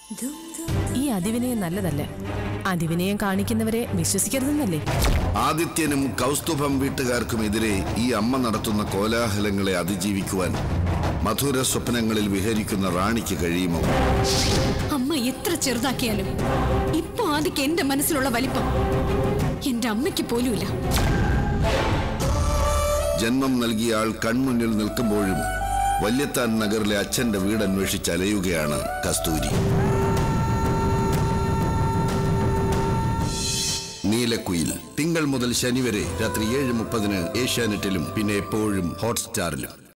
ഈ അതിവിനയം നല്ലതല്ല അതിവിനയം കാണിക്കുന്നവരെ വിശ്വസിക്കരുതെന്നല്ലേ ആദിത്യനും കൗസ്തുഭം വീട്ടുകാർക്കുമെതിരെ ഈ അമ്മ നടത്തുന്ന കോലാഹലങ്ങളെ അതിജീവിക്കുവാൻ മധുര സ്വപ്നങ്ങളിൽ വിഹരിക്കുന്ന റാണിക്ക് കഴിയുമോ അമ്മ എത്ര ചെറുതാക്കിയാലും ഇപ്പൊ ആദിക്ക് എന്റെ മനസ്സിലുള്ള വലിപ്പം എന്റെ അമ്മയ്ക്ക് പോലുമില്ല ജന്മം നൽകിയ ആൾ കൺമുന്നിൽ നിൽക്കുമ്പോഴും വല്യത്താൻ നഗറിലെ അച്ഛന്റെ വീട് അന്വേഷിച്ച് അലയുകയാണ് കസ്തൂരി നീലക്കുയിൽ തിങ്കൾ മുതൽ ശനി വരെ രാത്രി ഏഴ് മുപ്പതിന് ഏഷ്യാനെറ്റിലും പിന്നെ എപ്പോഴും ഹോട്ട്സ്റ്റാറിലും